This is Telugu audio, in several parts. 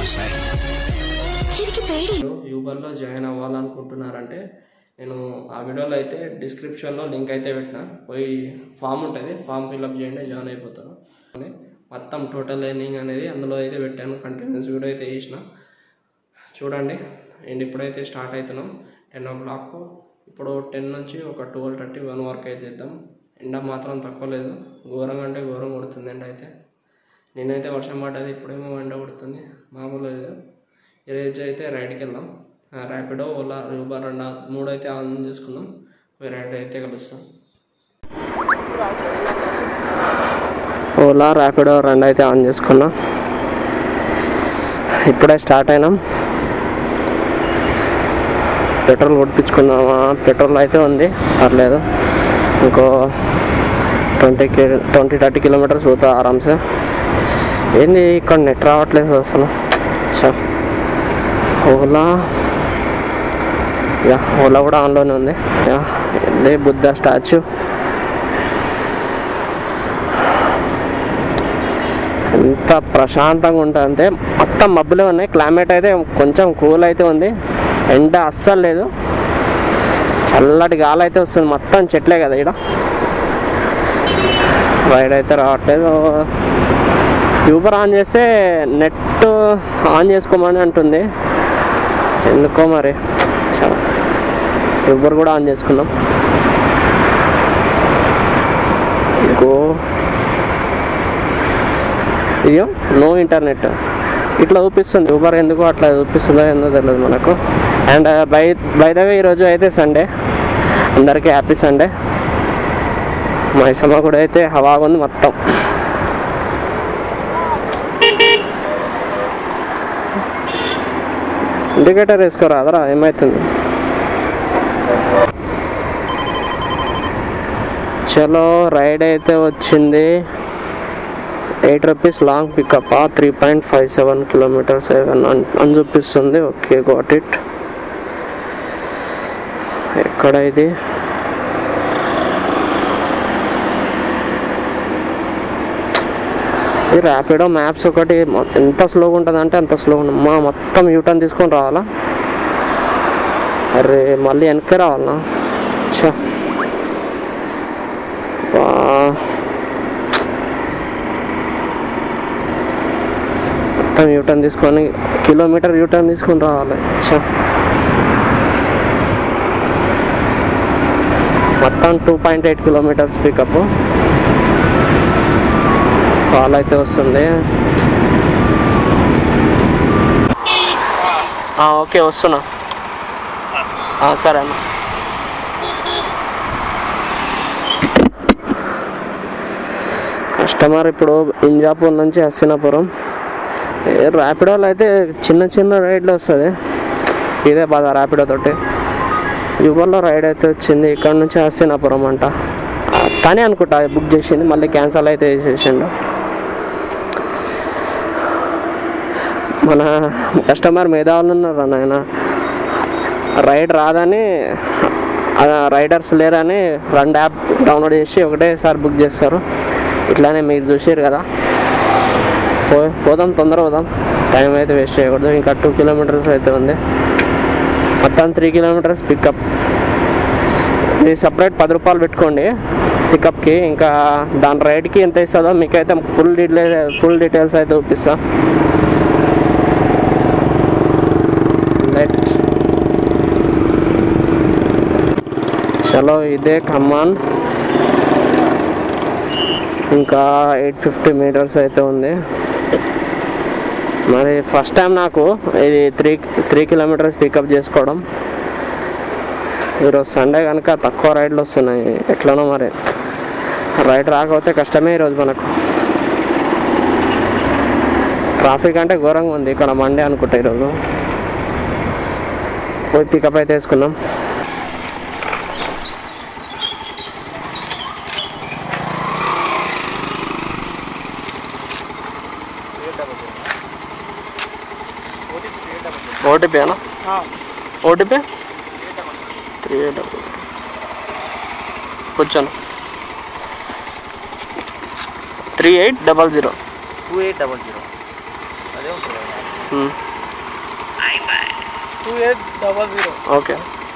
చిరికి పేడి యూబర్లో జాయిన్ అవ్వాలనుకుంటున్నారంటే నేను ఆ వీడియోలో అయితే డిస్క్రిప్షన్లో లింక్ అయితే పెట్టిన పోయి ఫామ్ ఉంటుంది ఫామ్ ఫిల్అప్ చేయండి జాయిన్ అయిపోతారు అని మొత్తం టోటల్ ఎర్నింగ్ అనేది అందులో అయితే పెట్టాను కంటిన్యూస్ వీడియో అయితే చేసిన చూడండి అండ్ ఇప్పుడైతే స్టార్ట్ అవుతున్నాం టెన్ ఓ క్లాక్ ఇప్పుడు టెన్ నుంచి ఒక ట్వెల్వ్ థర్టీ వన్ వరకు అయితే ఇద్దాం ఎండ మాత్రం తక్కువ లేదు ఘోరంగా అంటే ఘోరం కొడుతుంది ఎండ అయితే నేనైతే వర్షం పడ్డది ఇప్పుడేమో ఎండ కొడుతుంది మామూలు లేదు ఈరోజు అయితే రైడ్కి వెళ్దాం ర్యాపిడో ఓలా యూబర్ రెండు మూడు అయితే ఆన్ చేసుకుందాం పోయి రైడ్ అయితే కలుస్తాం ఓలా ర్యాపిడో రెండు అయితే ఆన్ చేసుకున్నాం ఇప్పుడే స్టార్ట్ అయినాం పెట్రోల్ కొట్టించుకుందామా పెట్రోల్ అయితే ఉంది పర్లేదు ఇంకో ట్వంటీ కి ట్వంటీ థర్టీ కిలోమీటర్స్ పోతా ఆరామ్సే ఏంది ఇక్కడ నెట్ రావట్లేదు అసలు చ ఓలా యా ఓలా కూడా ఆన్లోనే ఉంది యా ఇదే బుద్ధ స్టాచ్యూ ఎంత ప్రశాంతంగా ఉంటుంది అంటే మొత్తం మబ్బులే ఉన్నాయి క్లైమేట్ అయితే కొంచెం కూల్ అయితే ఉంది ఎండ అస్సలు లేదు చల్లటి గాలి అయితే వస్తుంది మొత్తం చెట్లే కదా ఇక్కడ రైడ్ అయితే రావట్లేదు యూబర్ ఆన్ చేస్తే నెట్ ఆన్ చేసుకోమని అంటుంది ఎందుకో మరి చ- యూబర్ కూడా ఆన్ చేసుకున్నాం గో ఇయ్యో నో ఇంటర్నెట్ ఇట్లా చూపిస్తుంది ఊబర్ ఎందుకు అట్లా చూపిస్తుందో ఏందో తెలియదు మనకు and by by the way ఈరోజు అయితే సండే అందరికీ హ్యాపీ సండే మైసమ్మ కూడా అయితే హవాగా ఉంది మొత్తం ఇండికేటర్ వేసుకోరాదరా ఏమవుతుంది చలో రైడ్ అయితే వచ్చింది eight rupees long pickup three point five seven kilometres అని చూపిస్తుంది ఓకే గాట్ ఇట్ ఎక్కడ ఇది ఈ ర్యాపిడో మ్యాప్స్ ఒకటి మొ- ఎంత స్లోగా ఉంటుంది అంటే అంత స్లోగా ఉంది మా మొత్తం యూటర్న్ తీసుకొని రావాలా అరే మళ్ళీ వెనక్కి రావాలనా చా బా మొత్తం యూటర్న్ తీసుకొని కిలోమీటర్ యూటర్న్ తీసుకొని రావాలి ఛ. మొత్తం two point eight kilometres pickup call అయితే వస్తుంది ఆ, ఓకే వస్తున్నా ఆ, సరే అన్న కస్టమర్ ఇప్పుడు ఇంజాపూర్ నుంచి హస్తినాపురం ఏ ర్యాపిడోలో అయితే చిన్న చిన్న రైడ్లు వస్తుంది ఇదే బాధ ర్యాపిడో తోటి యువర్లో రైడ్ అయితే వచ్చింది ఇక్కడ నుంచి హస్తినాపురం అంట ఆ, తనే అనుకుంటా బుక్ చేసింది మళ్ళీ క్యాన్సల్ అయితే చేసేసిండు మన కస్టమర్ మేధావులు ఉన్నారు నాయన రైడ్ రాదని ఆ, రైడర్స్ లేరని రెండు యాప్ డౌన్లోడ్ చేసి ఒకటేసారి బుక్ చేస్తారు ఇట్లానే మీరు చూసారు కదా పో పోదాం తొందర పోదాం టైం అయితే వేస్ట్ చేయకూడదు ఇంకా టూ కిలోమీటర్స్ అయితే ఉంది మొత్తం త్రీ కిలోమీటర్స్ పికప్ ఇది సపరేట్ పది రూపాయలు పెట్టుకోండి పికప్కి ఇంకా దాని రైడ్కి ఎంత ఇస్తుందో మీకైతే ఫుల్ డీటెయిల్ ఫుల్ డీటెయిల్స్ అయితే చూపిస్తా లెట్ చలో ఇదే ఖమ్మాన్ ఇంకా ఎయిట్ ఫిఫ్టీ మీటర్స్ అయితే ఉంది మరి ఫస్ట్ టైం నాకు ఇది త్రీ త్రీ కిలోమీటర్స్ పికప్ చేసుకోవడం ఈరోజు సండే కనుక తక్కువ రైడ్లు వస్తున్నాయి ఎట్లనో మరి రైడ్ రాకపోతే కష్టమే ఈరోజు మనకు ట్రాఫిక్ అంటే ఘోరంగా ఉంది ఇక్కడ మండే అనుకుంటా ఈరోజు పోయి పికప్ అయితే వేసుకున్నాం ఓటీపీ అనా ఓటీపీ త్రీ డబుల్ కూర్చోను three eight double zero two eight double zero అదే ఉంటుంది two eight double zero okay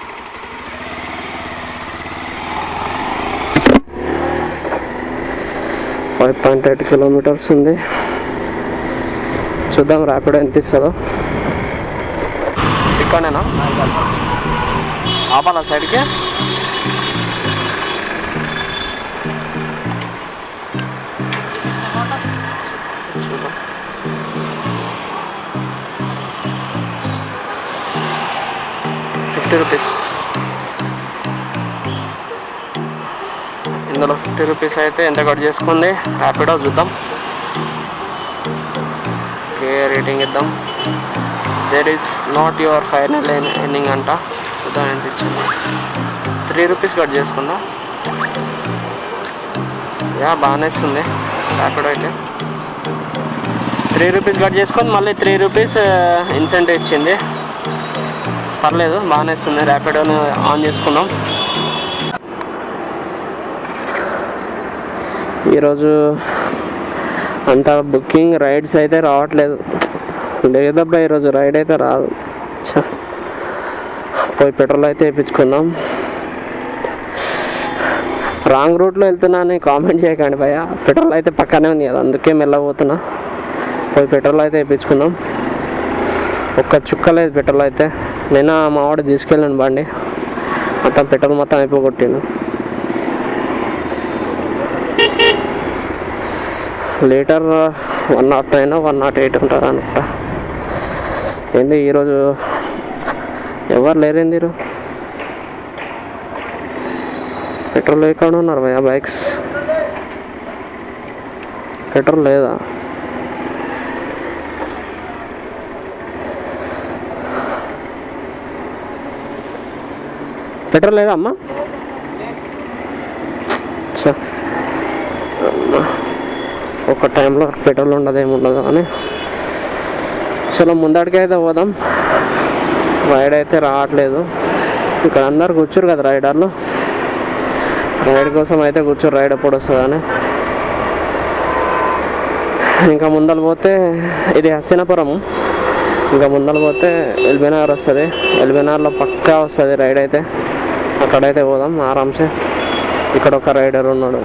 five point eight kilometres ఉంది చూద్దాం ర్యాపిడ్ ఎంత ఇస్తుందో ఇక్కడనేనా ఆపాలా సైడ్కి చూద్దాం ఫిఫ్టీ రూపీస్ ఇందులో ఫిఫ్టీ రూపీస్ అయితే ఎంత కట్ చేసుకుంది ర్యాపిడో చూద్దాం ఓకే రేటింగ్ ఇద్దాం there is not your final ending అంట చూద్దాం ఎంత ఇచ్చింది త్రీ రూపీస్ కట్ చేసుకుందాం యా బాగానే ఇస్తుంది ర్యాపిడో అయితే త్రీ రూపీస్ కట్ చేసుకొని మళ్ళీ త్రీ రూపీస్ ఇన్సెంటివ్ ఇచ్చింది పర్లేదు బాగానే ఇస్తుంది ర్యాపిడోని ఆన్ చేసుకున్నాం ఈరోజు అంత బుకింగ్ రైడ్స్ అయితే రావట్లేదు లేదబ్బా ఈరోజు రైడ్ అయితే రాదు ఛ. పోయి పెట్రోల్ అయితే వేయించుకుందాం రాంగ్ రూట్లో వెళ్తున్నాను కామెంట్ చేయకండి భయ్య పెట్రోల్ అయితే పక్కనే ఉంది కదా అందుకే మెల్లబోతున్నా పోయి పెట్రోల్ అయితే వేయించుకుందాం ఒక్క చుక్క లేదు పెట్రోల్ అయితే నిన్న మా వాడు తీసుకెళ్ళాను బండి మొత్తం పెట్రోల్ మొత్తం అయిపోగొట్టాను litre one nought nine one nought eight ఉంటుంది అనుకుంటా ఏంది ఈరోజు ఎవరు లేరేంది ఈరోజు పెట్రోల్ ఎక్కడ ఉన్నారు భయ బైక్స్ పెట్రోల్ లేదా పెట్రోల్ లేదా అమ్మా ఛ. అమ్మా. ఒక టైంలో పెట్రోల్ ఉండదు ఏముండదు అని చలో ముందడికి అయితే పోదాం రైడ్ అయితే రావట్లేదు ఇక్కడ అందరు కూర్చోరు కదా రైడర్లు రైడ్ కోసం అయితే కూర్చోరు రైడ్ ఎప్పుడు వస్తుందని ఇంకా ముందలు పోతే ఇది హస్తినాపురం ఇంకా ముందలు పోతే ఎల్బీనగర్ వస్తుంది ఎల్బీనగర్లో పక్కా వస్తుంది రైడ్ అయితే అక్కడైతే పోదాం ఆరామ్సే ఇక్కడ ఒక రైడర్ ఉన్నాడు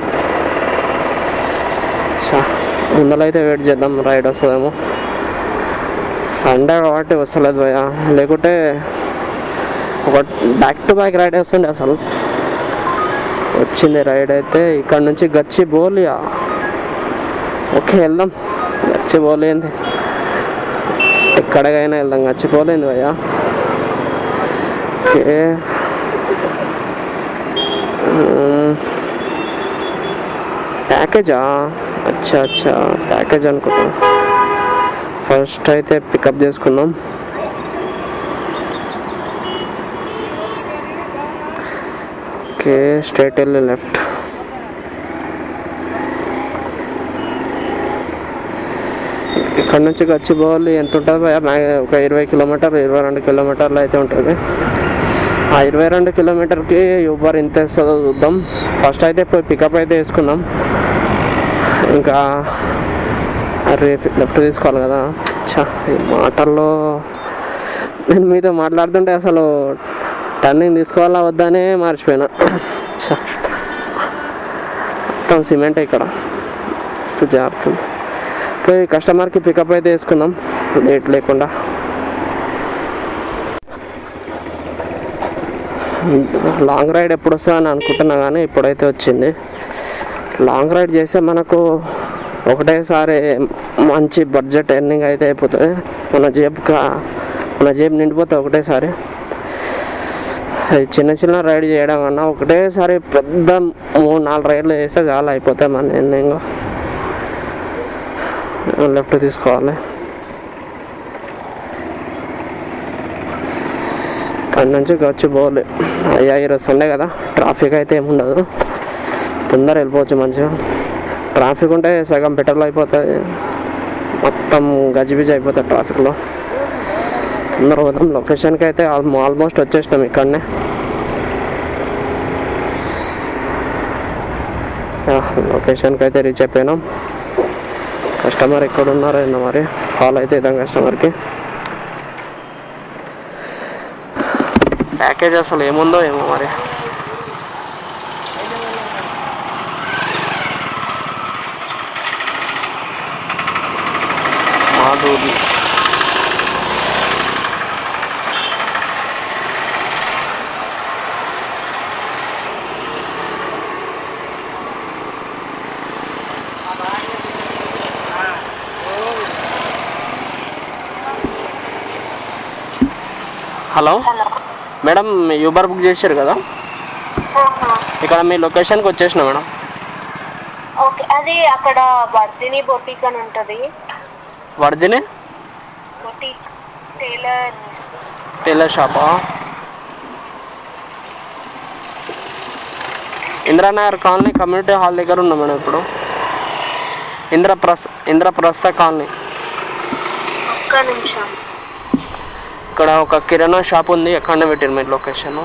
చా ముందలైతే వెయిట్ చేద్దాం రైడ్ వస్తుందేమో సండే కాబట్టి వస్తలేదు భయ లేకుంటే ఒక బ్యాక్ టు బ్యాక్ రైడ్ వస్తుండే అసలు వచ్చింది రైడ్ అయితే ఇక్కడ నుంచి గచ్చి బోలియా ఓకే వెళ్దాం గచ్చి బోలేంది ఎక్కడికైనా వెళ్దాం గచ్చి పోలేంది భయ్యా ఓకే మ్మ్. ప్యాకేజా అచ్చా అచ్చా ప్యాకేజ్ అనుకుంటా ఫస్ట్ అయితే పికప్ చేసుకుందాం ఓకే స్ట్రైట్ వెళ్ళి లెఫ్ట్ ఇక్కడ నుంచి గచ్చిబౌలి ఎంత ఉంటుంది భయ్యా? మ్యా- ఒక ఇరవై కిలోమీటర్ ఇరవై రెండు కిలోమీటర్లు అయితే ఉంటుంది ఆ ఇరవై రెండు కిలోమీటర్కి యూబర్ ఎంత ఇస్తుందో చూద్దాం ఫస్ట్ అయితే పోయి పికప్ అయితే వేసుకుందాం ఇంకా అరే లెఫ్ట్ తీసుకోవాలి కదా ఛా ఈ మాటల్లో నేను మీతో మాట్లాడుతుంటే అసలు టర్నింగ్ తీసుకోవాలా వద్దనే మర్చిపోయినా ఛా మొత్తం సిమెంట్ ఇక్కడ మస్తు జారుతుంది పోయి కస్టమర్కి పికప్ అయితే వేసుకుందాం లేట్ లేకుండా లాంగ్ రైడ్ ఎప్పుడు వస్తుందని అనుకుంటున్నా కానీ ఇప్పుడైతే వచ్చింది లాంగ్ రైడ్ చేస్తే మనకు ఒకటేసారి మంచి బడ్జెట్ ఎర్నింగ్ అయితే అయిపోతుంది మన జేబుకి మన జేబు నిండిపోతుంది ఒకటేసారి అది చిన్న చిన్న రైడ్ చేయడం కన్నా ఒకటేసారి పెద్ద మూడు నాలుగు రైడ్లు చేస్తే చాలా అయిపోతాయి మన ఎర్నింగ్ లెఫ్ట్ తీసుకోవాలి అక్కడి నుంచి వచ్చి పోలే అయ్యా ఈరోజు సండే కదా ట్రాఫిక్ అయితే ఏముండదు తొందర వెళ్ళిపోవచ్చు మంచిగా ట్రాఫిక్ ఉంటే సగం పెట్రోల్ అయిపోతుంది మొత్తం గజిబిజి అయిపోతుంది ట్రాఫిక్లో తొందర పోదాం లొకేషన్కి అయితే ఆల్మో ఆల్మోస్ట్ వచ్చేసినాం ఇక్కడనే లొకేషన్కి అయితే రీచ్ అయిపోయినాం కస్టమర్ ఎక్కడ ఉన్నారో ఏందో మరి కాల్ అయితే ఇద్దాం కస్టమర్కి ప్యాకేజ్ అసలు ఏముందో ఏమో మరి Madhuri hello madam Uber book చేశారు కదా ఇక్కడ మీ లొకేషన్కి వచ్చేసిన మేడం ఓకే అది అక్కడ వర్ధిని బొటిక్ అని ఉంటుంది వర్ధిని బొటిక్ టైలర్ టైలర్ షాపా ఇంద్రానగర్ కాలనీ కమ్యూనిటీ హాల్ దగ్గర ఉన్నాం మేడం ఇప్పుడు ఇంద్రప్రస్ ఇంద్రప్రస్థ కాలనీ ఒక్క నిమిషం ఇక్కడ ఒక కిరాణా షాప్ ఉంది ఎక్కడ పెట్టారు మీరు లొకేషన్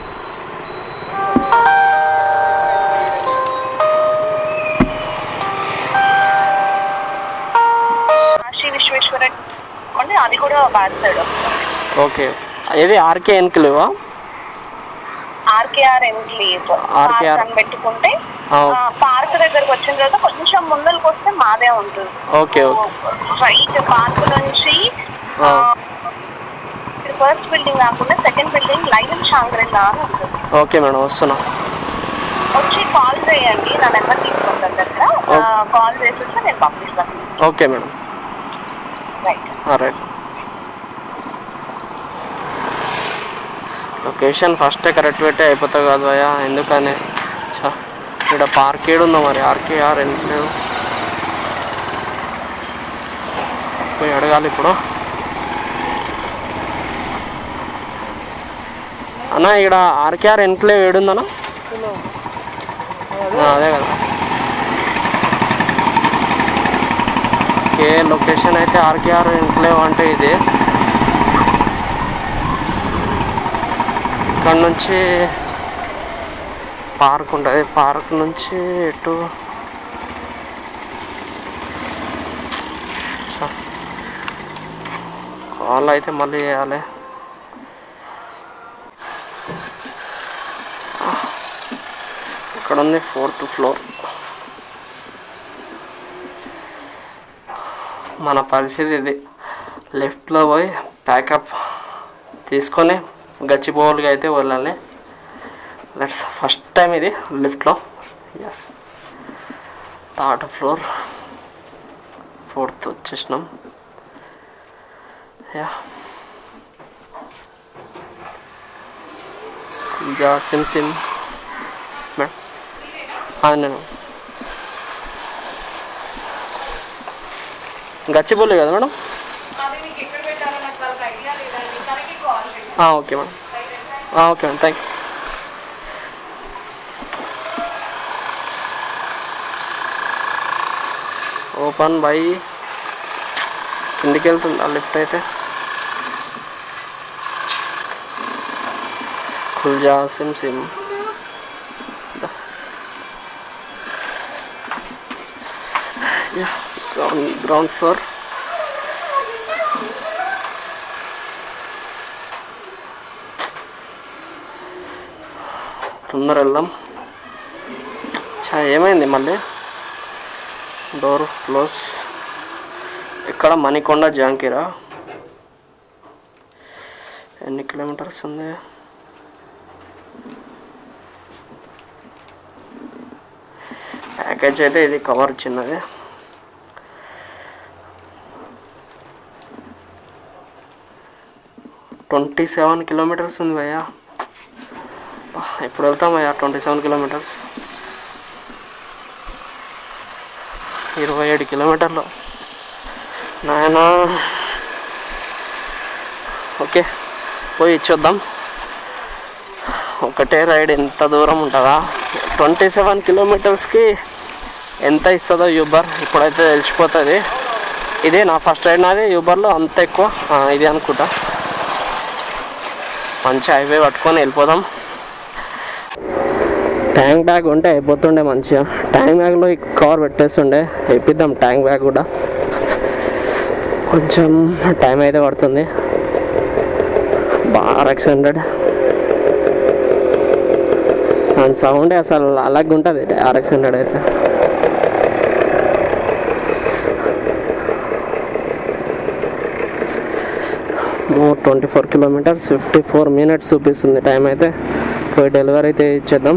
కాశీ విశ్వేశ్వర అంటే అది కూడా బ్యాక్ సైడ్ ఓకే ఏది ఆర్కే ఎన్క్లేవా ఆర్కేఆర్ ఎన్క్లేవ్ RKR. పార్క్ అని పెట్టుకుంటే ఆ, పార్క్ దగ్గరకు వచ్చిన తర్వాత కొంచెం ముందరకు వస్తే మాదే ఉంటుంది ఓకే ఓకే రైట్ పార్క్ నుంచి ఆ. ఫస్ట్ బిల్డింగ్ కాకుండా సెకండ్ బిల్డింగ్ లైన్ షాంగ్రెల్లా అని ఉంటుంది ఓకే మేడం వస్తున్నా వచ్చి కాల్ చేయండి నా నెంబర్ తీసుకుంటాను దగ్గర కాల్ చేసేస్తే నేను పంపిస్తాను okay madam right right location first correct పెట్టే అయిపోతా కాదు అయ్యా ఎందుకని ఛ, ఇక్కడ పార్క్ ఏడుందో మరి ఆర్కేఆర్ ఎన్క్లేవ్ పోయి అడగాలి ఇప్పుడు అన్న ఇక్కడ ఆర్కేఆర్ ఎన్క్లేవ్ ఏడుందన్నా ఆ, అదే కదా ఓకే లొకేషన్ అయితే ఆర్కేఆర్ ఎన్క్లేవ్ అంటే ఇది ఇక్కడ నుంచి పార్క్ ఉంటుంది పార్క్ నుంచి ఎటు ఛ. కాల్ అయితే మళ్ళీ చేయాలి ఇక్కడ ఉంది ఫోర్త్ ఫ్లోర్ మన పరిస్థితి ఇది లెఫ్ట్లో పోయి ప్యాకప్ తీసుకొని గచ్చిబౌల్గా అయితే వెళ్ళాలి లెట్స్ ఫస్ట్ టైం ఇది లిఫ్ట్లో ఎస్ థర్డ్ ఫ్లోర్ ఫోర్త్ వచ్చేసినాం యా జా సిమ్ సిమ్ మేడం ఆ, నేను గచ్చిబౌలి కదా మేడం ఆ, ఓకే మేడం ఆ, okay madam thank you open bye కిందికి వెళ్తుంది ఆ లిఫ్ట్ అయితే ఖుల్జా సిమ్ సిమ్ గ్రౌండ్ గ్రౌండ్ ఫ్లోర్ తొందర వెళ్దాం చా ఏమైంది మళ్ళీ డోర్ క్లోజ్ ఇక్కడ మణికొండ జాంకీరా ఎన్ని కిలోమీటర్స్ ఉంది ప్యాకేజ్ అయితే ఇది కవర్ చిన్నది ట్వంటీ సెవెన్ కిలోమీటర్స్ ఉంది భయ్యా అబ్బా, ఎప్పుడు వెళ్తాం భయ్యా ట్వంటీ సెవెన్ కిలోమీటర్స్ ఇరవై ఏడు కిలోమీటర్లు నాయనా ఓకే పోయి ఇచ్చొద్దాం ఒకటే రైడ్ ఎంత దూరం ఉంటుందా ట్వంటీ సెవెన్ కిలోమీటర్స్కి ఎంత ఇస్తుందో యూబర్ ఇప్పుడైతే తెలిసిపోతుంది ఇదే నా ఫస్ట్ రైడ్ నాది యూబర్లో అంత ఎక్కువ ఆ, ఇది అనుకుంటా మంచి హైవే పట్టుకొని వెళ్ళిపోదాం ట్యాంక్ బ్యాగ్ ఉంటే అయిపోతుండే మంచిగా ట్యాంక్ బ్యాగ్లో ఈ కవర్ పెట్టేస్తుండే వేపిద్దాం ట్యాంక్ బ్యాగ్ కూడా కొంచెం టైం అయితే పడుతుంది బాగా ఎక్స్ హండ్రెడ్ దాని సౌండ్ అసలు అలాగే ఉంటుంది ఆర్ఎక్స్ హండ్రెడ్ అయితే twenty four kilometres fifty four minutes చూపిస్తుంది టైం అయితే పోయి డెలివరీ అయితే ఇచ్చేద్దాం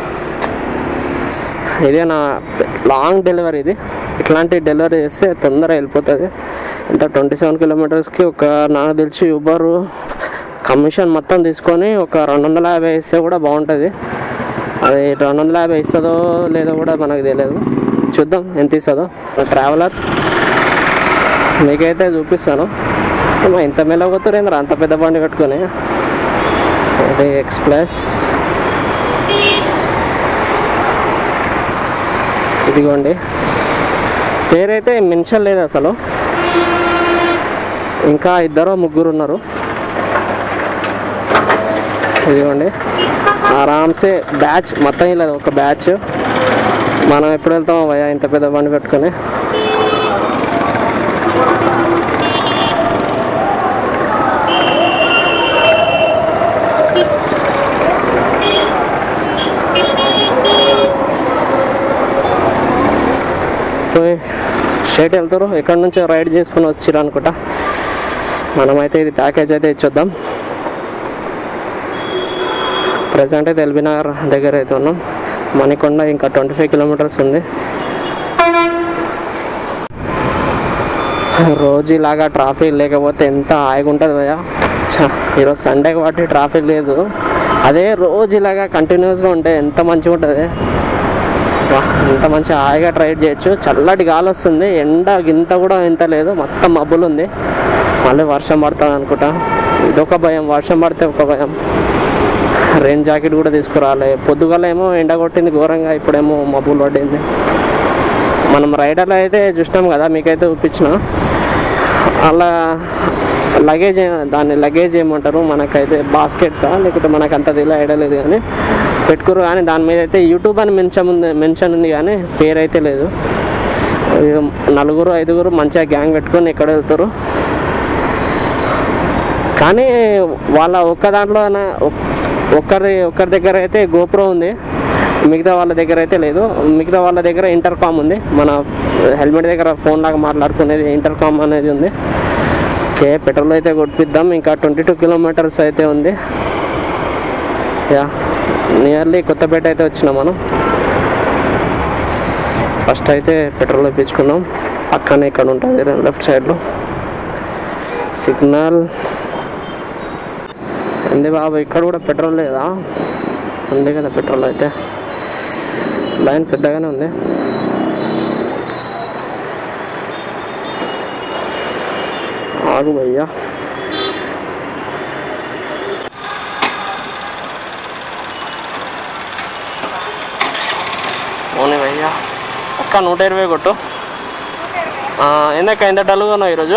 ఇదే నా లాంగ్ డెలివరీ ఇది ఇట్లాంటి డెలివరీ చేస్తే తొందరగా వెళ్ళిపోతుంది ఇంత ట్వంటీ సెవెన్ కిలోమీటర్స్కి ఒక నాకు తెలిసి ఊబరు కమిషన్ మొత్తం తీసుకొని ఒక రెండు వందల యాభై ఇస్తే కూడా బాగుంటుంది అది రెండు వందల యాభై ఇస్తుందో లేదో కూడా మనకు తెలియదు చూద్దాం ఎంత ఇస్తుందో ట్రావెలర్ మీకైతే చూపిస్తాను ఏమో ఇంత మెల్లగొత్తారు అంత పెద్ద బండి పెట్టుకొని ఇది ఎక్స్ప్రెస్ ఇదిగోండి పేరైతే మెన్షన్ లేదు అసలు ఇంకా ఇద్దరు ముగ్గురు ఉన్నారు ఇదిగోండి ఆరామ్సే బ్యాచ్ మొత్తం ఇలా ఒక బ్యాచ్ మనం ఎప్పుడు వెళ్తామో భయ ఇంత పెద్ద బండి పెట్టుకొని పోయి స్ట్రైట్ వెళ్తారు ఎక్కడి నుంచో రైడ్ చేసుకొని వచ్చిర్రు అనుకుంటా మనమైతే ఇది ప్యాకేజ్ అయితే ఇచ్చొద్దాం ప్రజెంట్ అయితే ఎల్బీనగర్ దగ్గర అయితే ఉన్నాం మణికొండ ఇంకా ట్వంటీ ఫైవ్ కిలోమీటర్స్ ఉంది రోజు ఇలాగా ట్రాఫిక్ లేకపోతే ఎంత హాయిగా ఉంటుంది భయ ఛ, ఈరోజు సండే కాబట్టి ట్రాఫిక్ లేదు అదే రోజు ఇలాగా కంటిన్యూస్గా ఉంటే ఎంత మంచిగా ఉంటుంది వా, ఇంత మంచి హాయిగా ట్రైడ్ చేయొచ్చు చల్లటి గాలి వస్తుంది ఎండ గింత కూడా ఇంత లేదు మొత్తం మబ్బులు ఉంది మళ్ళీ వర్షం పడుతుంది అనుకుంటా ఇదొక భయం వర్షం పడితే ఒక భయం రెయిన్ జాకెట్ కూడా తీసుకురాలి పొద్దుగాల ఏమో ఎండ కొట్టింది ఘోరంగా ఇప్పుడేమో మబ్బులు పడింది మనం రైడర్లు అయితే చూసినాం కదా మీకైతే చూపించిన అలా లగేజ్ ఏ- దాన్ని లగేజ్ ఏమంటారు మనకైతే బాస్కెట్సా లేకపోతే మనకు అంత తెలియ ఐడియా లేదు కానీ పెట్టుకురు కానీ దాని మీద అయితే యూట్యూబ్ అని మెన్షన్ ఉంది మెన్షన్ ఉంది కానీ పేరు అయితే లేదు ఇక నలుగురు ఐదుగురు మంచిగా గ్యాంగ్ పెట్టుకొని ఎక్కడ వెళ్తారు కానీ వాళ్ళ ఒక్క దాంట్లో ఒక్కరి ఒక్కరి దగ్గర అయితే గోప్రో ఉంది మిగతా వాళ్ళ దగ్గర అయితే లేదు మిగతా వాళ్ళ దగ్గర ఇంటర్కామ్ ఉంది మన హెల్మెట్ దగ్గర ఫోన్ లాగా మాట్లాడుకునేది ఇంటర్కామ్ అనేది ఉంది ఓకే పెట్రోల్ అయితే కొట్టిద్దాం ఇంకా ట్వంటీ టూ కిలోమీటర్స్ అయితే ఉంది యా నియర్లీ కొత్తపేట అయితే వచ్చినాం మనం ఫస్ట్ అయితే పెట్రోల్ ఇప్పించుకుందాం పక్కనే ఇక్కడ ఉంటుంది లెఫ్ట్ సైడ్లో సిగ్నల్ ఉంది బాబు ఇక్కడ కూడా పెట్రోల్ లేదా ఉంది కదా పెట్రోల్ అయితే లైన్ పెద్దగానే ఉంది ఆగు భయ్యా ఓనే భయ్యా ఒక్క నూట ఇరవై కొట్టు ఆ, ఎందుక ఎంత డల్గా ఉన్నావు ఈరోజు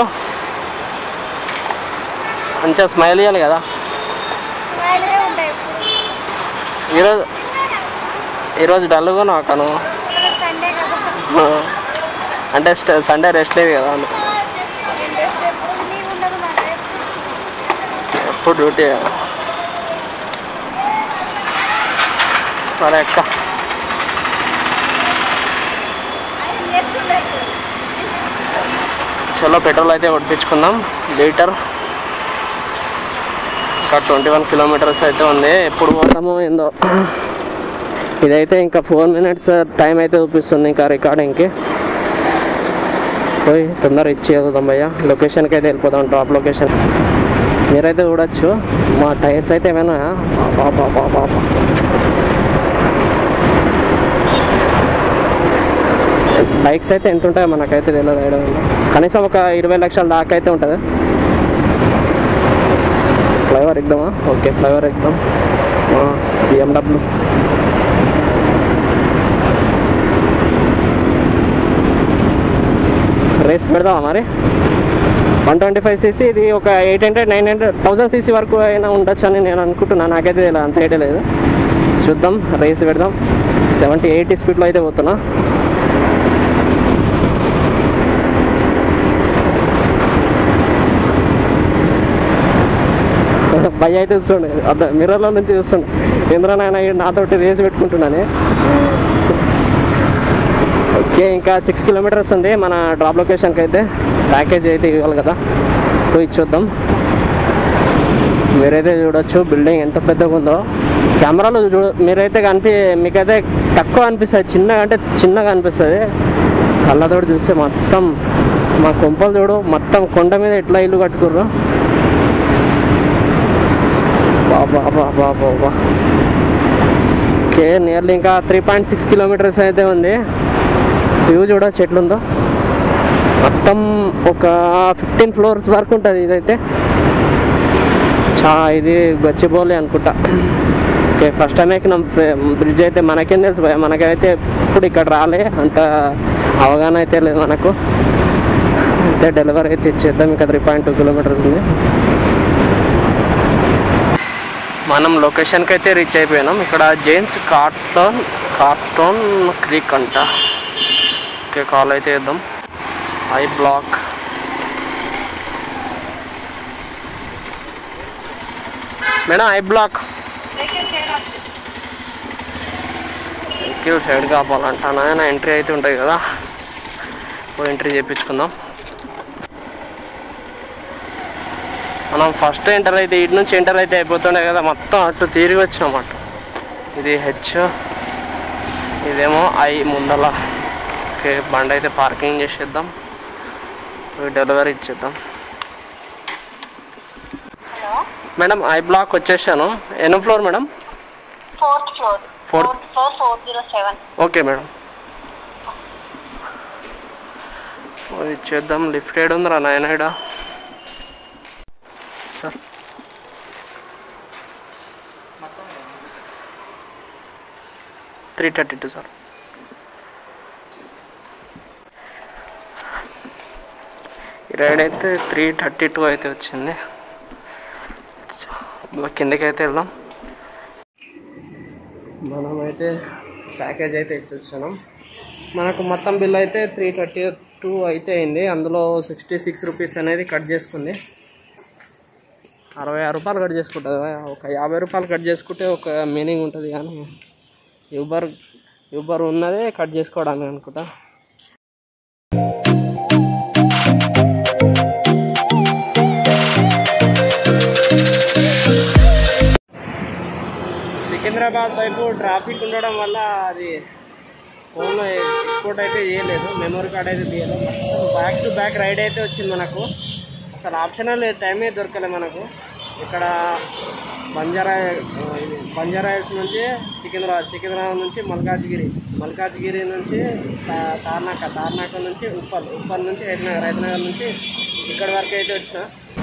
మంచిగా స్మైల్ ఇవ్వాలి కదా ఈరోజు ఈరోజు డల్గా ఉన్నావు అక్క నువ్వు ఆ, అంటే స్ట- సండే రెస్ట్ లేదు కదా అందుకు. ఎప్పుడు డ్యూటీ సరే అక్క చలో పెట్రోల్ అయితే కొట్టించుకుందాం లీటర్ ఇంకా ట్వంటీ వన్ కిలోమీటర్స్ అయితే ఉంది ఎప్పుడు పోతామో ఏందో ఇదైతే ఇంకా ఫోర్ మినిట్స్ టైం అయితే చూపిస్తుంది ఇంకా రికార్డింగ్కి పోయి తొందర ఇచ్చేద్దాం భయ్య లొకేషన్కి అయితే వెళ్ళిపోదాం టాప్ లొకేషన్ మీరైతే చూడొచ్చు మా టైర్స్ అయితే ఏమైనా బాబా బాబా బాబా బైక్స్ అయితే ఎంత ఉంటాయో మనకైతే తెలియదు ఐడియా ఉంది. కనీసం ఒక ఇరవై లక్షల దాకా అయితే ఉంటుంది ఫ్లైవర్ ఎక్దామా ఓకే ఫ్లైవర్ ఎక్దాం బిఎండబ్ల్యూ రేస్ పెడదామా మరి వన్ ట్వంటీ ఫైవ్ సీసీ ఇది ఒక eight hundred nine hundred thousand CC వరకు అయినా ఉండొచ్చు అని నేను అనుకుంటున్నాను నాకైతే తెలియదు, అంత ఐడియా లేదు చూద్దాం రేస్ పెడదాం సెవెంటీ ఎయిటీ స్పీడ్లో అయితే పోతున్నా భయ అయితే చూస్తుండే అద్ద మిర్రర్లో నుంచి చూస్తుండే ఇంద్ర నాయన ఈడు నాతోటి రేస్ పెట్టుకుంటున్నాను ఓకే ఇంకా సిక్స్ కిలోమీటర్స్ ఉంది మన డ్రాప్ లొకేషన్కి అయితే ప్యాకేజ్ అయితే ఇవ్వాలి కదా పోయి చూద్దాం మీరైతే చూడొచ్చు బిల్డింగ్ ఎంత పెద్దగా ఉందో కెమెరాలో చూడ మీరైతే కనిపి మీకైతే తక్కువ అనిపిస్తుంది చిన్నగా అంటే చిన్నగా అనిపిస్తుంది కళ్ళతోటి చూస్తే మొత్తం మా కొంపలు చూడు మొత్తం కొండ మీద ఎట్లా ఇల్లు కట్టుకుర్రు బాబా బాబా బాబా ఓకే నియర్లీ ఇంకా త్రీ పాయింట్ సిక్స్ కిలోమీటర్స్ అయితే ఉంది వ్యూ చూడొచ్చు ఎట్లుందో మొత్తం ఒక ఫిఫ్టీన్ ఫ్లోర్స్ వరకు ఉంటుంది ఇదైతే చా ఇది గచ్చిబౌలి అనుకుంటా ఓకే ఫస్ట్ టైం ఎక్కినాం బ్రిడ్జ్ అయితే మనకేం తెలుసు భయ మనకైతే ఇప్పుడు ఇక్కడ రాలే అంత అవగాహన అయితే లేదు మనకు అయితే డెలివరీ అయితే ఇచ్చేద్దాం ఇంకా త్రీ పాయింట్ టూ కిలోమీటర్స్ ఉంది మనం లొకేషన్కి అయితే రీచ్ అయిపోయినాం ఇక్కడ జేమ్స్ కార్టోన్ కార్టోన్ క్రీక్ అంట ఓకే కాల్ అయితే వేద్దాం I block madam I block vehicle side కాపాలంట నాయన ఎంట్రీ అయితే ఉంటాయి కదా ఓ ఎంట్రీ చేయించుకుందాం మనం ఫస్ట్ ఎంటర్ అయితే ఇటు నుంచి ఎంటర్ అయితే అయిపోతుండే కదా మొత్తం అటు తిరిగి వచ్చినాం అటు ఇది హెచ్ ఇదేమో ఐ ముందల ఓకే బండి అయితే పార్కింగ్ చేసేద్దాం డెలివరీ ఇచ్చేద్దాం హలో మేడం ఐ బ్లాక్ వచ్చేసాను ఎన్నో floor madam fourth floor Fourth. Fourth floor four zero seven okay madam అది ఇచ్చేద్దాం లిఫ్ట్ ఏడు ఉందిరా నాయన ఈడ sir three thirty two sir ఈ రైడ్ అయితే త్రీ థర్టీ టూ అయితే వచ్చింది కిందకి అయితే వెళ్దాం మనమైతే ప్యాకేజ్ అయితే ఇచ్చి వచ్చాం మనకు మొత్తం బిల్ అయితే త్రీ థర్టీ టూ అయితే అయింది అందులో సిక్స్టీ సిక్స్ రూపీస్ అనేది కట్ చేసుకుంది అరవై ఆరు రూపాయలు కట్ చేసుకుంటుంది కదా. ఒక యాభై రూపాయలు కట్ చేసుకుంటే ఒక మీనింగ్ ఉంటుంది కానీ యూబర్ యూబర్ ఉన్నదే కట్ చేసుకోవడానికి అనుకుంటా సికింద్రాబాద్ వైపు ట్రాఫిక్ ఉండడం వల్ల అది ఫోన్లో ఎక్స్పోర్ట్ అయితే చేయలేదు మెమరీ కార్డ్ అయితే తీయలేదు మొత్తం బ్యాక్ టు బ్యాక్ రైడ్ అయితే వచ్చింది మనకు అసలు ఆప్షనల్ లేదు టైమే దొరకలే మనకు ఇక్కడ బంజారా ఇది బంజారా హిల్స్ నుంచి సికింద్రాబాద్ సికింద్రాబాద్ నుంచి మల్కాజ్గిరి మల్కాజ్గిరి నుంచి తా- తార్నాక తార్నాక నుంచి ఉప్పల్ ఉప్పల్ నుంచి హైదనగర్ హైదనగర్ నుంచి ఇక్కడ వరకు అయితే వచ్చిన